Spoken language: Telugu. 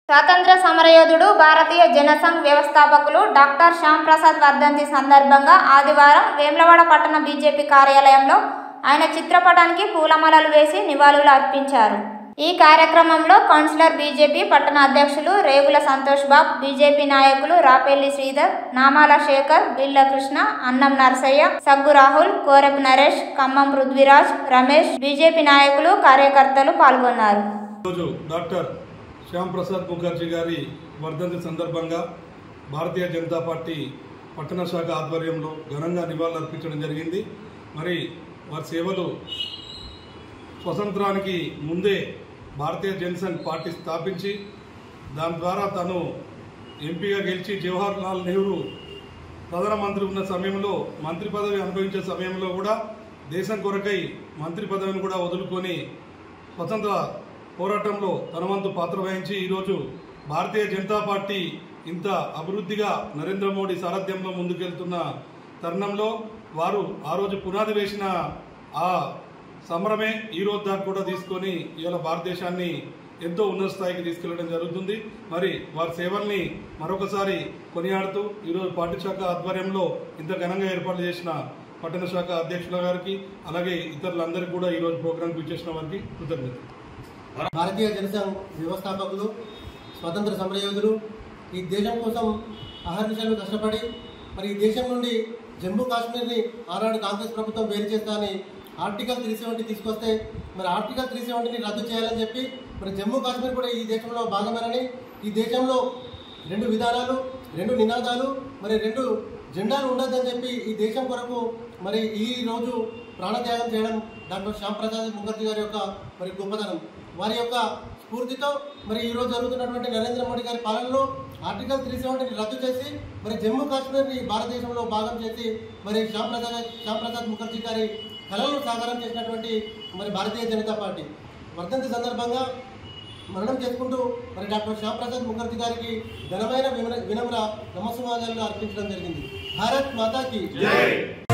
స్వాతంత్ర సమరయోధుడు భారతీయ జనసంఘ్ వ్యవస్థాపకులు డాక్టర్ శ్యామ్ ప్రసాద్ వర్ధంతి సందర్భంగా ఆదివారం వేములవాడ పట్టణ బీజేపీ కార్యాలయంలో ఆయన చిత్రపటానికి పూలమాలలు వేసి నివాళులు అర్పించారు ఈ కార్యక్రమంలో కౌన్సిలర్ బీజేపీ పట్టణ అధ్యక్షులు రేగుల సంతోష్ బాబు బీజేపీ నాయకులు రాపెల్లి శ్రీధర్ నామాల శేఖర్ బిల్ల కృష్ణ అన్నం నరసయ్య సగ్గు రాహుల్ కోరెపు నరేష్ ఖమ్మం పృథ్వీరాజ్ రమేష్ బీజేపీ నాయకులు కార్యకర్తలు పాల్గొన్నారు ఈరోజు డాక్టర్ శ్యామ్ ప్రసాద్ ముఖర్జీ గారి వర్ధంతి సందర్భంగా భారతీయ జనతా పార్టీ పట్టణ శాఖ ఆధ్వర్యంలో ఘనంగా నివాళులు అర్పించడం జరిగింది మరి వారి సేవలు స్వతంత్రానికి ముందే భారతీయ జనసంఘ్ పార్టీ స్థాపించి దాని ద్వారా తను ఎంపీగా గెలిచి జవహర్ లాల్ నెహ్రూ ప్రధానమంత్రి ఉన్న సమయంలో మంత్రి పదవి అనుభవించే సమయంలో కూడా దేశం కొరకై మంత్రి పదవిని కూడా వదులుకొని స్వతంత్ర పోరాటంలో తన వంతు పాత్ర వహించి ఈరోజు భారతీయ జనతా పార్టీ ఇంత అభివృద్ధిగా నరేంద్ర మోడీ సారథ్యంలో ముందుకెళ్తున్న తరుణంలో వారు ఆ రోజు పునాది వేసిన ఆ సమరమే ఈ రోజు దాకా కూడా తీసుకొని ఇవాళ భారతదేశాన్ని ఎంతో ఉన్నత స్థాయికి తీసుకెళ్లడం జరుగుతుంది మరి వారి సేవల్ని మరొకసారి కొనియాడుతూ ఈరోజు పార్టీ శాఖ ఆధ్వర్యంలో ఇంత ఘనంగా ఏర్పాటు చేసిన పట్టణ శాఖ అధ్యక్షుల గారికి అలాగే ఇతరులందరికీ కూడా ఈరోజు ప్రోగ్రాంకి ఇచ్చేసిన వారికి కృతజ్ఞతలు భారతీయ జనసంఘ్ వ్యవస్థాపకులు స్వతంత్ర సమరయోధులు ఈ దేశం కోసం అహర్నిశలు కష్టపడి మరి ఈ దేశం నుండి జమ్మూ కాశ్మీర్ని ఆనాడు కాంగ్రెస్ ప్రభుత్వం వేరు చేస్తా అని ఆర్టికల్ త్రీ సెవెంటీ తీసుకొస్తే మరి ఆర్టికల్ త్రీ సెవెంటీని రద్దు చేయాలని చెప్పి మరి జమ్మూ కాశ్మీర్ కూడా ఈ దేశంలో భాగమేనని ఈ దేశంలో రెండు విధానాలు రెండు నినాదాలు మరి రెండు జెండాలు ఉండొద్దని చెప్పి ఈ దేశం కొరకు మరి ఈ రోజు ప్రాణత్యాగం చేయడం డాక్టర్ శ్యామ్ ప్రసాద్ ముఖర్జీ గారి యొక్క మరి గొప్పతనం వారి యొక్క స్ఫూర్తితో మరి ఈ రోజు జరుగుతున్నటువంటి నరేంద్ర మోడీ గారి పాలనలో ఆర్టికల్ త్రీ సెవెంటీని రద్దు చేసి మరి జమ్మూ కాశ్మీర్ని భారతదేశంలో భాగం చేసి మరి శ్యామ్ ప్రసాద్ శ్యామ్ ప్రసాద్ ముఖర్జీ గారి కళలను సాకారం చేసినటువంటి మరి భారతీయ జనతా పార్టీ వర్ధంతి సందర్భంగా మరణం చేసుకుంటూ మరి డాక్టర్ శ్యామ్ ప్రసాద్ ముఖర్జీ గారికి ఘనమైన వినమ్ర- వినమ్ర నమస్సుమాజాలను అర్పించడం జరిగింది భారత్ మాతాకి